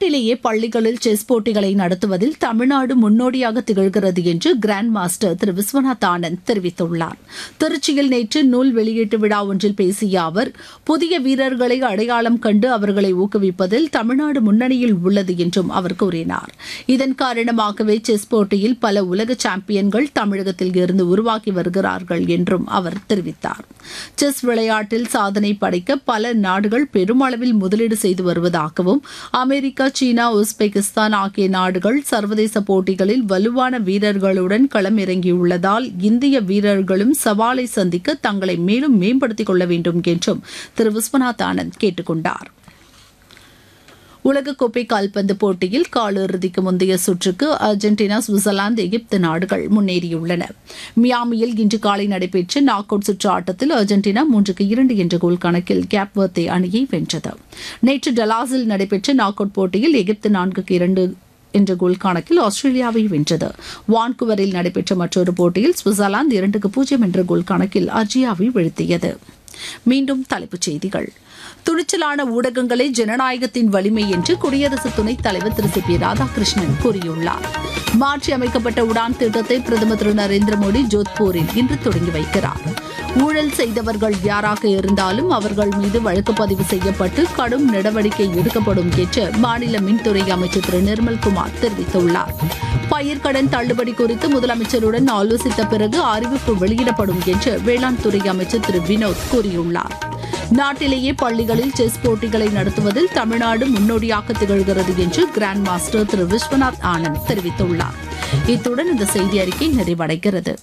நாட்டிலேயே பள்ளிகளில் செஸ் போட்டிகளை நடத்துவதில் தமிழ்நாடு முன்னோடியாக திகழ்கிறது என்று கிராண்ட் மாஸ்டர் திரு விஸ்வநாத் ஆனந்த் தெரிவித்துள்ளார் திருச்சியில் நேற்று நூல் வெளியீட்டு விழா ஒன்றில் பேசிய அவர் புதிய வீரர்களை அடையாளம் கண்டு அவர்களை ஊக்குவிப்பதில் தமிழ்நாடு முன்னணியில் உள்ளது என்றும் அவர் கூறினார் இதன் காரணமாகவே செஸ் போட்டியில் பல உலக சாம்பியன்கள் தமிழகத்தில் இருந்து உருவாகி வருகிறார்கள் என்றும் அவர் தெரிவித்தார் செஸ் விளையாட்டில் சாதனை படைக்க பல நாடுகள் பெருமளவில் முதலீடு செய்து வருவதாகவும் அமெரிக்கா சீனா உஸ்பெகிஸ்தான் ஆகிய நாடுகள் சர்வதேச போட்டிகளில் வலுவான வீரர்களுடன் களமிறங்கியுள்ளதால் இந்திய வீரர்களும் சவாலை சந்திக்க தங்களை மேலும் மேம்படுத்திக் கொள்ள வேண்டும் என்றும் திரு விஸ்வநாத் ஆனந்த் கேட்டுக் கொண்டார் உலகக்கோப்பை கால்பந்து போட்டியில் காலிறுதிக்கு முந்தைய சுற்றுக்கு அர்ஜென்டினா சுவிட்சர்லாந்து எகிப்து நாடுகள் முன்னேறியுள்ளன மியாமியில் இன்று காலை நடைபெற்ற நாக் அவுட் சுற்று ஆட்டத்தில் அர்ஜென்டினா மூன்றுக்கு இரண்டு என்ற கோல் கணக்கில் கேப்வர்த்தே அணியை வென்றது நேற்று டலாஸில் நடைபெற்ற நாக் அவுட் போட்டியில் எகிப்து நான்குக்கு இரண்டு என்ற கோல் கணக்கில் ஆஸ்திரேலியாவை வென்றது வான்குவரில் நடைபெற்ற மற்றொரு போட்டியில் சுவிட்சர்லாந்து இரண்டுக்கு பூஜ்ஜியம் என்ற கோல் கணக்கில் அர்ஜியாவை வீழ்த்தியது மீண்டும் தலைப்புச் செய்திகள் துணிச்சலான ஊடகங்களே ஜனநாயகத்தின் வலிமை என்று குடியரசு துணைத் தலைவர் திரு சி பி ராதாகிருஷ்ணன் கூறியுள்ளார் மாற்றி அமைக்கப்பட்ட உடான் திட்டத்தை பிரதமர் திரு நரேந்திர மோடி ஜோத்பூரில் இன்று தொடங்கி வைக்கிறார் ஊழல் செய்தவர்கள் யாராக இருந்தாலும் அவர்கள் மீது வழக்கு பதிவு செய்யப்பட்டு கடும் நடவடிக்கை எடுக்கப்படும் என்று மாநில மின்துறை அமைச்சர் திரு நிர்மல்குமார் தெரிவித்துள்ளார் பயிர்க்கடன் தள்ளுபடி குறித்து முதலமைச்சருடன் ஆலோசித்த பிறகு அறிவிப்பு வெளியிடப்படும் என்று வேளாண் துறை அமைச்சர் திரு வினோத் கூறியுள்ளார் நாட்டிலேயே பள்ளிகளில் செஸ் போட்டிகளை நடத்துவதில் தமிழ்நாடு முன்னோடியாக திகழ்கிறது என்று கிராண்ட் மாஸ்டர் திரு விஸ்வநாத் ஆனந்த் தெரிவித்துள்ளார் இத்துடன் இந்த செய்தி அறிக்கை நிறைவடைகிறது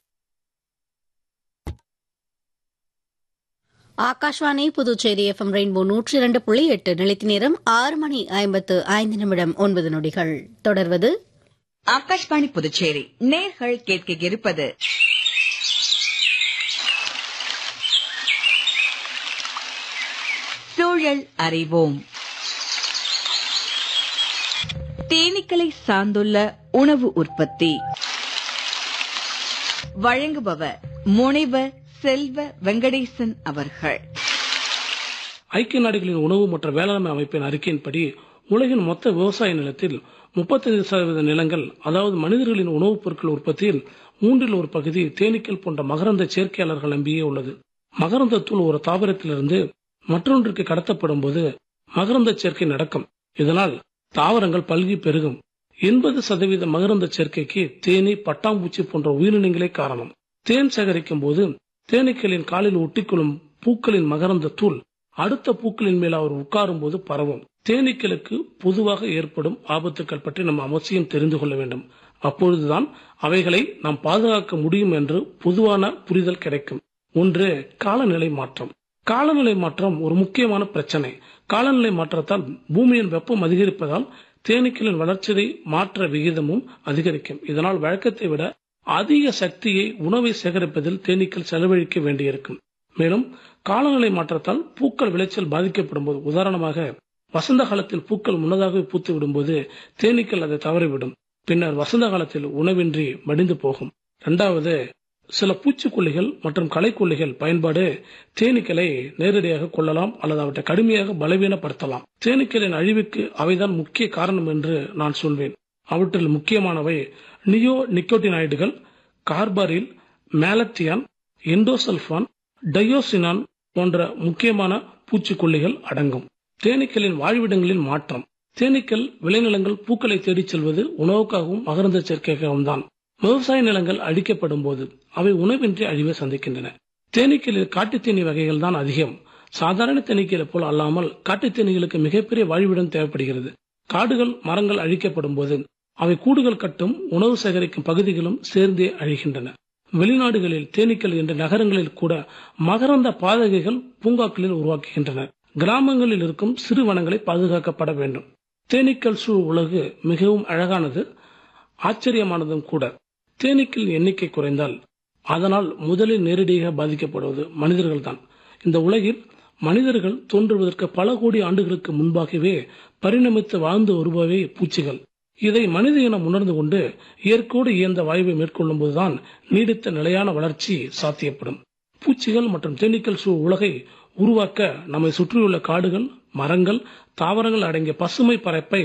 ஆகாஷ்வாணி புதுச்சேரி எஃப்எம் ரெயின்போ நூற்றி இரண்டு புள்ளி எட்டு நிலைத்த நேரம் ஆறு மணி ஐம்பத்து ஐந்து நிமிடம் ஒன்பது நொடிகள் தொடர்வது ஆகாஷ்வாணி புதுச்சேரி நேர்கள் கேட்க இருப்பது சூழல் அறிவோம் தேனீக்களை சார்ந்துள்ள உணவு உற்பத்தி வழங்குபவர் முனைவர் செல்வ வெங்கடேசன் அவர்கள் ஐக்கிய நாடுகளின் உணவு மற்றும் வேளாண்மை அமைப்பின் அறிக்கையின்படி உலகின் மொத்த விவசாய நிலத்தில் முப்பத்தைந்து சதவீத நிலங்கள் அதாவது மனிதர்களின் உணவுப் பொருட்கள் உற்பத்தியில் மூன்றில் ஒரு பகுதி தேனீக்கள் போன்ற மகரந்த சேர்க்கையாளர்கள் நம்பியே உள்ளது மகரந்த தூள் ஒரு தாவரத்திலிருந்து மற்றொன்றுக்கு கடத்தப்படும் போது மகரந்த சேர்க்கை நடக்கும் இதனால் தாவரங்கள் பல்கி பெருகும் எண்பது சதவீத மகரந்த சேர்க்கைக்கு தேனி பட்டாம்பூச்சி போன்ற உயிரினங்களே காரணம் தேன் சேகரிக்கும் போது தேனீக்களின் காலில் ஒட்டிக்கொள்ளும் பூக்களின் மகரந்த தூள் அடுத்த பூக்களின் மேல் அவர் உட்காரும் போது பரவும் தேனீக்களுக்கு பொதுவாக ஏற்படும் ஆபத்துக்கள் பற்றி நாம் அவசியம் தெரிந்து கொள்ள வேண்டும் அப்பொழுதுதான் அவைகளை நாம் பாதுகாக்க முடியும் என்று பொதுவான புரிதல் கிடைக்கும் ஒன்று காலநிலை மாற்றம் காலநிலை மாற்றம் ஒரு முக்கியமான பிரச்சனை காலநிலை மாற்றத்தால் பூமியின் வெப்பம் அதிகரிப்பதால் தேனீக்களின் வளர்ச்சிதை மாற்ற விகிதமும் அதிகரிக்கும் இதனால் வழக்கத்தை விட அதிக சக்தியை உணவை சேகரிப்பதில் தேனீக்கள் செலவழிக்க வேண்டியிருக்கும் மேலும் காலநிலை மாற்றத்தால் பூக்கள் விளைச்சல் பாதிக்கப்படும் போது உதாரணமாக வசந்த காலத்தில் பூக்கள் முன்னதாகவே பூத்து விடும்போது தேனீக்கள் அதை தவறிவிடும் பின்னர் வசந்த காலத்தில் உணவின்றி மடிந்து போகும் இரண்டாவது சில பூச்சிக்கொல்லிகள் மற்றும் களைக்கொல்லிகள் பயன்பாடு தேனீக்களை நேரடியாக கொள்ளலாம் அல்லது அவற்றை கடுமையாக பலவீனப்படுத்தலாம் தேனீக்களின் அழிவுக்கு அவைதான் முக்கிய காரணம் என்று நான் சொல்வேன் அவற்றில் முக்கியமானவை நியோ நிக்கோட்டினாய்டுகள் கார்பாரில் மேலத்தியான் எண்டோசல்பான் டயோசினான் போன்ற முக்கியமான பூச்சிக்கொல்லிகள் அடங்கும் தேனீக்களின் வாழ்விடங்களின் மாற்றம் தேனீக்கள் விளைநிலங்கள் பூக்களை தேடிச் செல்வது உணவுக்காகவும் மகரந்த சேர்க்கைக்காகவும் தான் விவசாய நிலங்கள் அழிக்கப்படும் போது அவை உணவின்றி அழிவை சந்திக்கின்றன தேனீக்களில் காட்டுத் தேனீ வகைகள் தான் அதிகம் சாதாரண தேனீக்களை போல் அல்லாமல் காட்டுத் தேனீகளுக்கு மிகப்பெரிய வாழ்விடம் தேவைப்படுகிறது காடுகள் மரங்கள் அழிக்கப்படும் போது அவை கூடுகள் கட்டும் உணவு சேகரிக்கும் பகுதிகளும் சேர்ந்தே அழிகின்றன வெளிநாடுகளில் தேனீக்கள் என்ற நகரங்களில் கூட மகரந்த பாதகைகள் பூங்காக்களில் உருவாக்குகின்றனர் கிராமங்களில் இருக்கும் சிறு வனங்களை பாதுகாக்கப்பட வேண்டும் தேனீக்கள் சூழ் உலகு மிகவும் அழகானது ஆச்சரியமானதும் கூட தேனீக்கள் எண்ணிக்கை குறைந்தால் அதனால் முதலில் நேரடியாக பாதிக்கப்படுவது மனிதர்கள்தான் இந்த உலகில் மனிதர்கள் தோன்றுவதற்கு பல கோடி ஆண்டுகளுக்கு முன்பாகவே பரிணமித்து வாழ்ந்து வருபவை பூச்சிகள் இதை மனித இனம் உணர்ந்து கொண்டு இயற்கையோடு இயந்த வாயுவை மேற்கொள்ளும் போதுதான் நீடித்த நிலையான வளர்ச்சி சாத்தியப்படும் பூச்சிகள் மற்றும் தேனீக்கள் சூழ் உலகை உருவாக்க நம்மை சுற்றியுள்ள காடுகள் மரங்கள் தாவரங்கள் அடங்கிய பசுமை பரப்பை